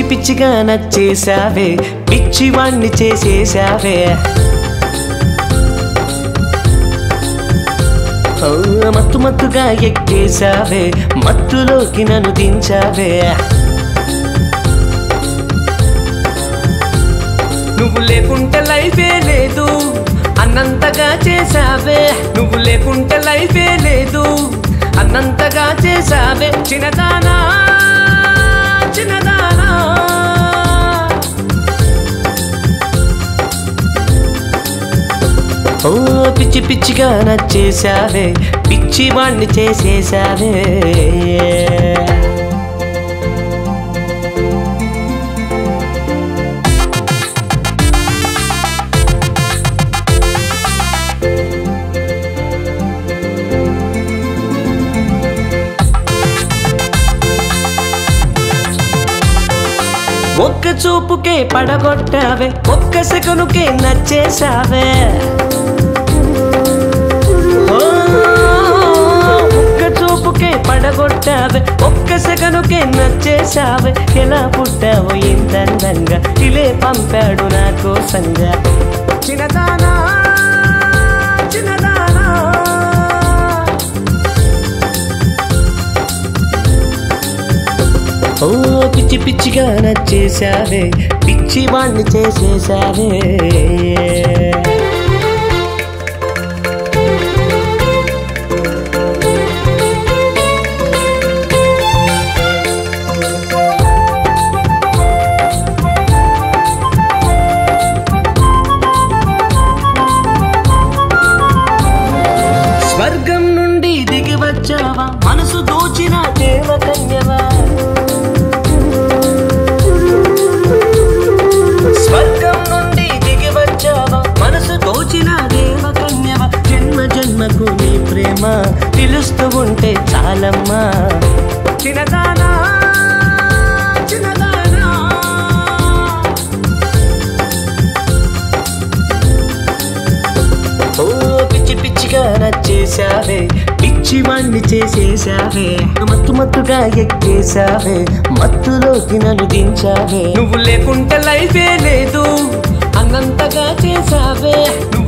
పిచ్చిగా నచ్చేసావే పిచ్చివాణ్ణి చేసేసావే ఓ, మత్తు మత్తుగా ఎక్కేసావే మత్తులోకి నన్ను దించావే నువ్వు లేకుంటే లైఫే లేదు అన్నంతగా చేసావే నువ్వు లేకుంటే లైఫే లేదు అన్నంతగా చేసావే చిన్నదానా చిన్నదానా ఓ పిచ్చి పిచ్చిగా నచ్చేసావే పిచ్చి వాణ్ణి చేసేసావే ఒక్క చూపుకే పడగొట్టావే ఒక్క సెకనుకే నచ్చేసావే ఓ, ఒక్క చూపుకే పడగొట్టావే ఒక్క సెకనుకే నచ్చేసావే ఎలా పుట్టావు ఇంత అందంగా ఇలే పంపాడు నా కోసంగా చిన్నదానా చిన్నదానా ఓ పిచ్చి పిచ్చిగా నచ్చేసావే పిచ్చి వాణ్ణి చేసేసావే స్వర్గం నుండి దిగి వచ్చావా మనసు దోచిన దేవకన్యవా స్వర్గం నుండి దిగి వచ్చావా మనసు దోచిన దేవకన్యవా జన్మ జన్మకు నీ ప్రేమ పిలుస్తూ ఉంటే చాలమ్మా చిన్నదానా చిన్నదానా ఓ పిచ్చి పిచ్చిగా నచ్చేసావే పిచ్చి వాణ్ణి చేసేసావే మత్తు మత్తుగా ఎక్కేసావే మత్తులోకి నన్ను దించావే నువ్వు లేకుంటే లైఫే లేదు అన్నంతగా చేసావే నువ్వు